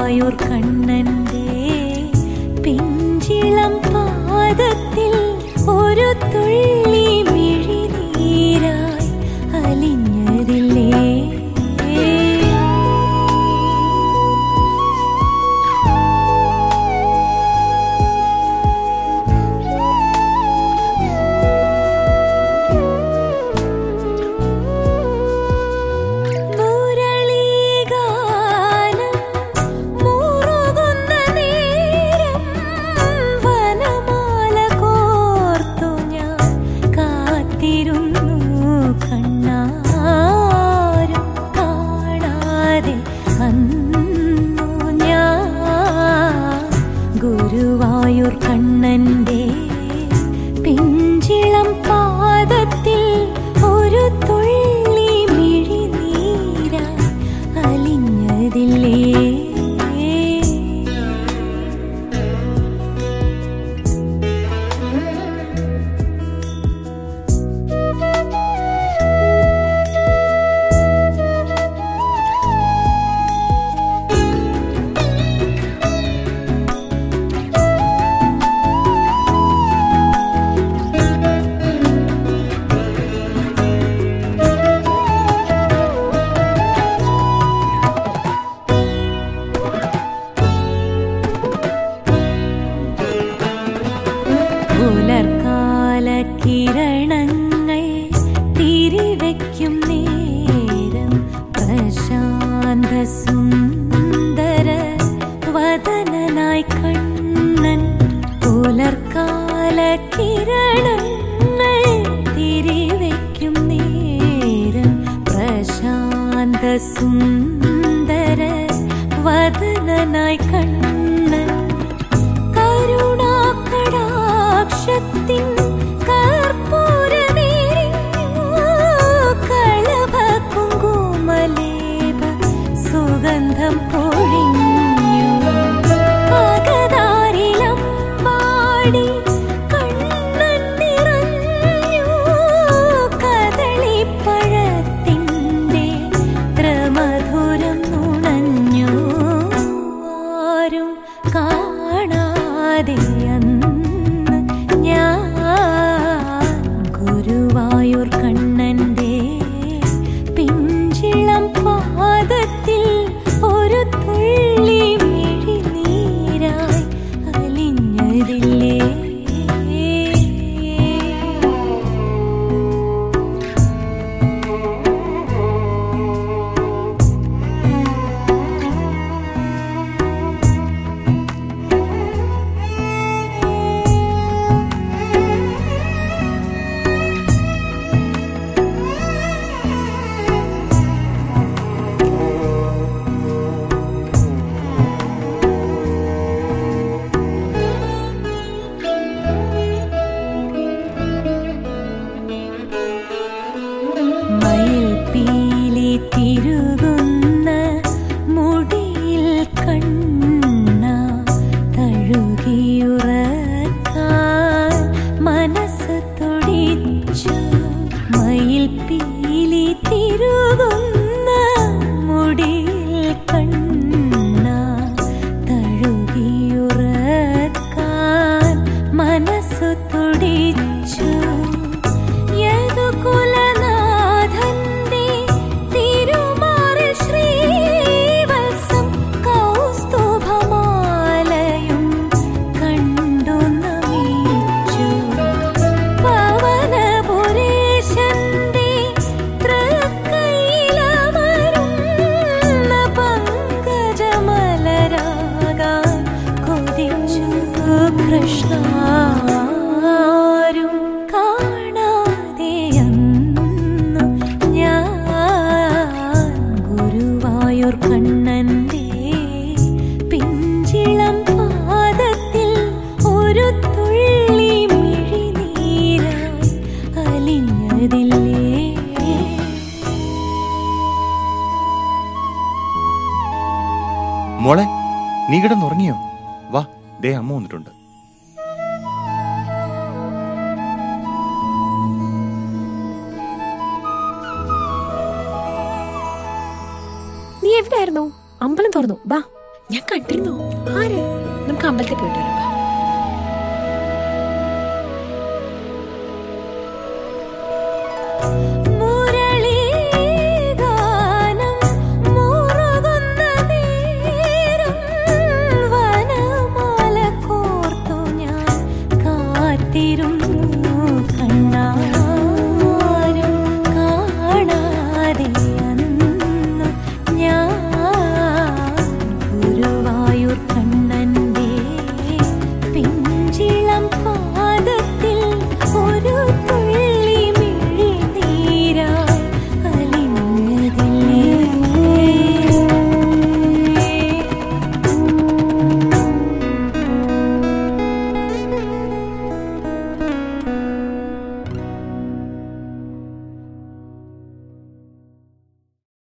ഗുരുവായൂർ കണ്ണന്റെ പിഞ്ചിളം പാദത്തിൽ ഒരു തുള്ളി മിഴിനീരായി അലിഞ്ഞതില്ലേ മുരളീഗാനം മുറുകുന്ന നേരം വനമാല കോർത്തു ഞാൻ കാത്തിരുന്നു കണ്ണാരും കാണാതെ അന്നു ഞാൻ ഗുരുവായൂർ കണ്ണന്റെ പിഞ്ചിളം പാദത്തിൽ ഒരു തുള്ളി മിഴിനീര അലിഞ്ഞതില്ലേ പുലർക്കാല കിരണങ്ങൾ തിരിവയ്ക്കും നേരം പ്രശാന്ത സുന്ദര വദനനായി കണ്ണൻ പുലർക്കാല കിരണങ്ങൾ തിരിവയ്ക്കും നേരം പ്രശാന്ത സുന്ദര വദനനായി കണ്ണൻ കരുണാകടാക്ഷത്തിൻ കർപ്പൂരമേറിഞ്ഞു കളഭ കുങ്കുമലേപ സുഗന്ധം പൊഴിഞ്ഞു പകതാരിലം പാടി കണ്ണൻ നിറഞ്ഞു കദളിപ്പഴത്തിൻ്റെ ത്രമധുരം നുണഞ്ഞു ആരും കാണാതെ അന്ന് ഞാൻ ഗുരുവായൂർ കണ്ണന്റെ പിഞ്ചിളം പാദത്തിൽ ഒരു തുള്ളി മിഴിനീരായി അലിഞ്ഞതില്ലേ മയിൽ പീലി തിരുകുന്ന മുടിയിൽ കണ്ണ തഴുകിയുറക്കാൻ മനസ്സ് തുടിച്ചു മയിൽ പീലി തിരുകുന്ന മുടിയിൽ കണ്ണ തഴുകിയുറക്കാൻ മനസ്സു തുടിച്ചു യദുകുലനാഥന്റെ തിരുമാറിൽ ശ്രീവത്സം കൗസ്തുഭമാലയും കണ്ടു നമിച്ചു പവനപുരേശന്റെ തൃക്കൈലമരുന്ന പങ്കജമലരാകാൻ കൊതിച്ചു കൃഷ്ണാരും കാണാതെ അന്നു ഞാൻ ഗുരുവായൂർ കണ്ണന്റെ പിഞ്ചിളം പാദത്തിൽ ഒരു തുള്ളി മിഴിനീരായി അലിഞ്ഞതില്ലേ മോളെ നീ കിടന്നുറങ്ങിയോ വാ ദേ അമ്മ വന്നിട്ടുണ്ട് നീ എവിടെയായിരുന്നു അമ്പലം തുറന്നു ബാ ഞാൻ കണ്ടിരുന്നു ആര് നമുക്ക് അമ്പലത്തിൽ പോയിട്ട് വരാം വാ.